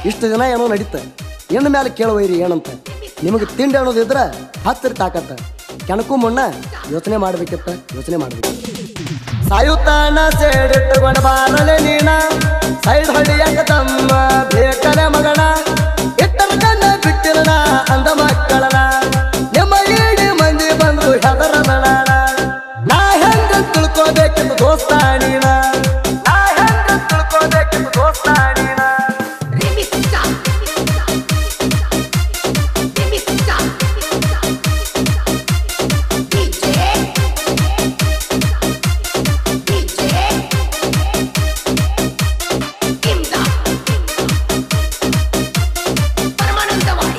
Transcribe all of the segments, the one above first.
ಇಷ್ಟು ದಿನ ಏನೋ ನಡೀತ ಹೆಣ್ಣು ಮೇಲೆ ಕೇಳುವೈರಿ ಏನಂತ ನಿಮಗೆ ತಿಂಡಿ ಅನ್ನೋದಿದ್ರ ಹತ್ತಿರ ತಾಕತ್ತ ಕೆಣಕು ಮುನ್ನ ಯೋಚನೆ ಮಾಡ್ಬೇಕಿತ್ತ ಯೋಚನೆ ಮಾಡ್ಬೇಕು ಸಾಯುತ್ತಾನ ಸೇಡಿಟ್ಟುಕೊಂಡ ಬಾರಲೆ ನೀನ ಸೈಡ್ ಹೊಡಿಯಂಗ ತಮ್ಮ ಬೇಕಲೆ ಮಗನ ಇಟ್ಟರ ಕಣ್ಣ ಬಿಟ್ಟಿರಣ ಅಂದ ಮಕ್ಕಳನ ನಿಮ್ಮ ಇಡೀ ಮಂದಿ ಬಂದ್ರು ಹೆದರದಣ ನಾ ಹೆಂಗ ತಿಳ್ಕೋಬೇಕೆಂದು ದೋಸ್ತ ನೀನ ನಾ ಹೆಂಗ ತಿಳ್ಕೋಬೇಕೆಂದು ದೋಸ್ತ ನೀನ Remixta. Remixta. DJ. DJ. Imda. Paramanandawadi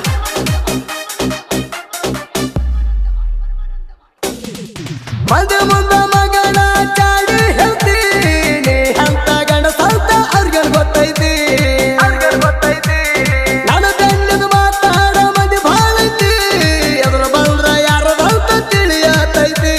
ಮಂದಿ ಮುಂದ ಮಗನ ಚಾಡಿ ಹೇಳ್ತೀನಿ ಅಂತ ಗಣಸಂತ ಅವ್ರಿಗನ್ ಗೊತ್ತೈತಿ ಗೊತ್ತೈತಿ ನಾನು ಬೆನ್ನದ ಮಾತಾಡ ಮಂದಿ ಭಾಳ ಐತಿ ಎದುರ ಬಂದ್ರ ಯಾರದಂತ ತಿಳಿಯತೈತಿ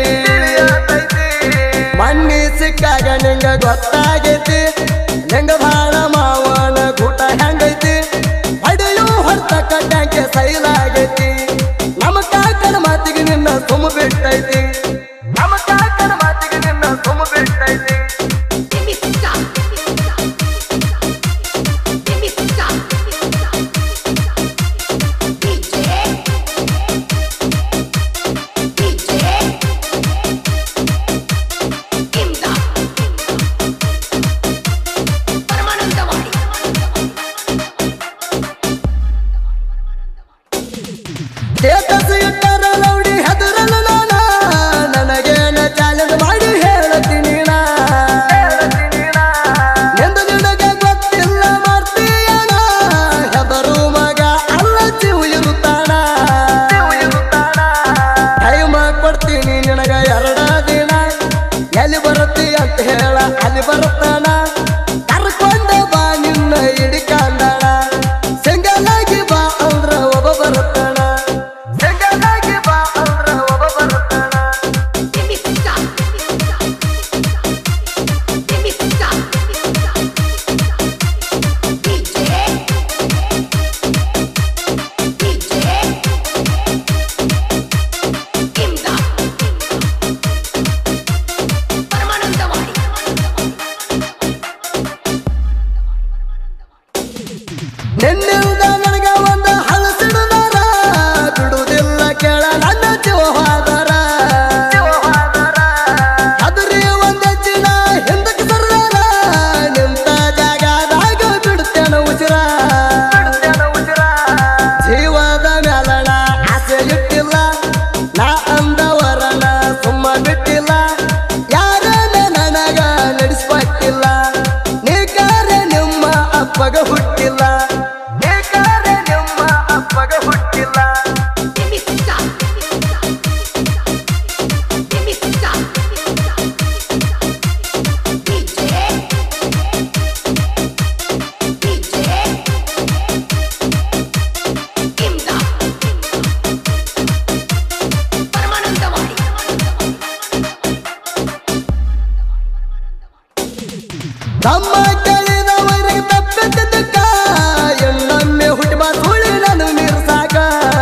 ಮಣ್ಣಿ ಸಿಕ್ಕಾಗ ನಿಂಗ ಗೊತ್ತಾಗೈತಿ ನಿಂಗ ಭಾಳ ಮಾವನ ಗೂಟ ಹೆಂಗೈತಿ ಅಡಿಯು ಹೊರತ ಕಟ್ಟಂಗೆ ಸೈಲಾಗೈತಿ ನಮ್ಮ ಕಾಕನ ಮಾತಿಗೆ ನಿನ್ನ ಸುಮ್ಮ ಬಿಟ್ಟೈತಿ ನಮ್ಮ ಕಾಕನ ಮಾತಿಗೆ ನಿನ್ನ ಸುಮ್ಮ ಬಿಟ್ಟೈತಿ Remixta. Remixta. DJ. DJ. Imda. ಪರಮಾನಂದವಾಡಿ ಸ್ಟೇಟಸ್ ಇಟ್ಟರ ಲೌಡಿ ಹೆದರಲ್ಲ ನಾನ ನನಗೇನ ಚಾಲೆಂಜ್ ಮಾಡಿ ಹೇಳತೀನಿ ನಾ. ಎಂದು ನಿನಗೆ ಗೊತ್ತಿಲ್ಲ ಮಾಡ್ತೀಯಣ ಹೆದರು ಮಗ ಅಲ್ಲ ಜೀವ ಇರುತ್ತಾನ ಟೈಮ ಕೊಡ್ತೀನಿ ನಿನಗ ಎರಡ ದಿನ ಎಲ್ಲಿ ಬರುತ್ತಿ ಅಂತ ಹೇಳ ಅಲ್ಲಿ ಬರುತ್ತಾನ ಕರ್ಕೊಂಡ ಬಾ ನಿನ್ನ ಹಿಡಿಕಂಡಣ ಸಿಂಗಲಾಗಿ ಬಾ ಅಂದ್ರ ಒಬ್ಬ ಬರುತ್ತಾನ ಸಿಂಗಲಾಗಿ ಬಾ ಅಂದ್ರ ಒಬ್ಬ ಬರುತ್ತಾನ Remixta. Remixta. DJ. DJ. Imda. Paramanandawadi ನಿನ್ನಿಂದ ನನಗ ಒಂದು ಹಲಸಿಡದಾರ ಬಿಡುವುದಿಲ್ಲ ಕೇಳ ನನ್ನ ಜೀವ ಹೋದರ ಅದ್ರಿ ಒಂದ್ ಹೆಚ್ಚಿನ ಹಿಂದಕ್ಕೆ ಸರ್ದಾರ ನಿಂತ ಜಾಗದಾಗ ಬಿಡುತ್ತೇನ ಉಸಿರ ಜೀವದ ಮ್ಯಾಲಣ ಆಸೆ ಇಟ್ಟಿಲ್ಲ ನಾ ಅಂದವರನ ಸುಮ್ಮ ಬಿಟ್ಟಿಲ್ಲ ಯಾರನ್ನ ನನಗ ನಡೆಸ್ಕೊಟ್ಟಿಲ್ಲ ನೀ ಕಾರ್ಯ ನಿಮ್ಮ ಅಪ್ಪಗ ಹುಟ್ಟಿಲ್ಲ ನೀ ಕಾರ್ಯ ನಿಮ್ಮ ಅಪ್ಪಗ ಹುಟ್ಟಿಲ್ಲ Remixta. Remixta. DJ. DJ. Imda. Paramanandawadi ತಮ್ಮ ಕೇಳಿದವರಿಗೆ ತಪ್ಪಿದ್ದಕ್ಕ ಎನ್ನೊಮ್ಮೆ ಹುಟ್ಟಿಬ ಸುಳಿ ನಾನು ಮೀರ್ಸಾಕ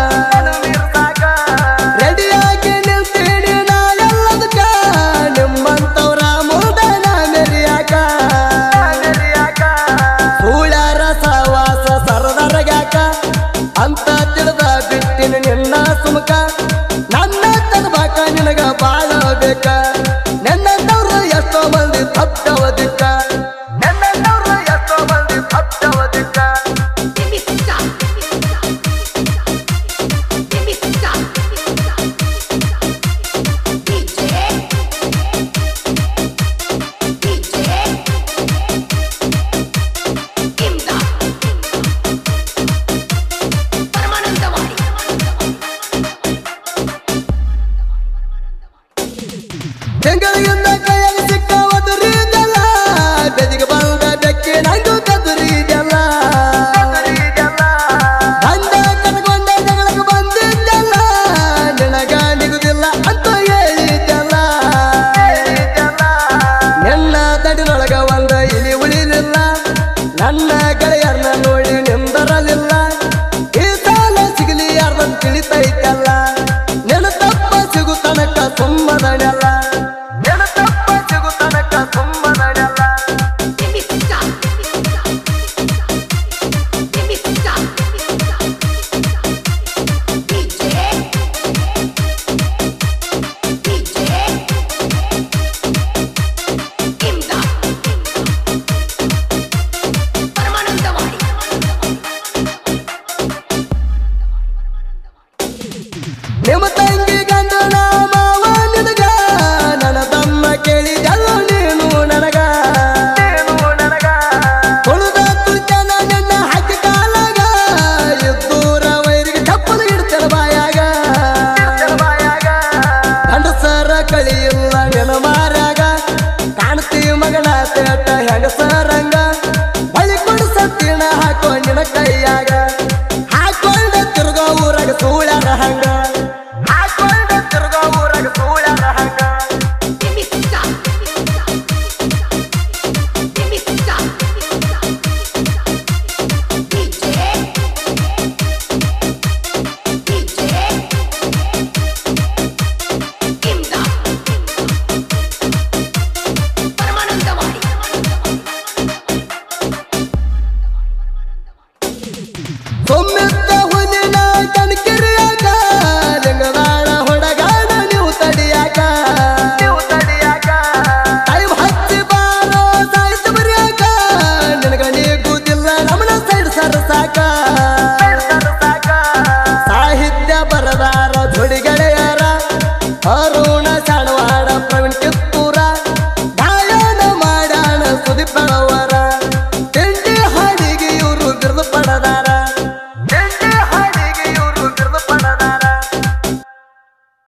ರೆಡಿಯಾಗಿ ನಿಲ್ತೀನಿ ನಾ ಎಲ್ಲದಕ್ಕ ನಿಮ್ಮಂತವ್ರ ಮುದನ ಮೆರಿಯಾಕ ಸುಳ್ಯಾರ ಸವಾಸ ಸರದರಗ್ಯಾಕ ಅಂತ ತಿಳಿದ ಬಿಟ್ಟಿನ ನಿನ್ನ ಸುಮಕ ನನ್ನ ತಗಬಾಕ ನಿನಗ ಬಾಳ ಬೇಕ ನನ್ನಂತವ್ರು ಎಷ್ಟೋ ಮಂದಿ ತಪ್ಪವದಿಕ್ಕ ನನ್ನಂತವ್ರು ಎಷ್ಟೋ ಮಂದಿ ತಪ್ಪವದಿಕ್ಕ Remixta. Remixta. DJ. DJ. Imda. Paramanandawadi ಗೆಳೆಯರ್ನ ನೋಡಿ ನಿಂದರಲಿಲ್ಲ ಈ ಸಾಲ ಸಿಗಲಿ ಯಾರ್ದಂತ ತಿಳಿತೈತಲ್ಲ ನೆನ ತಪ್ಪ ಸಿಗು ತನಕ ಸುಮ್ಮದನೆಲ್ಲ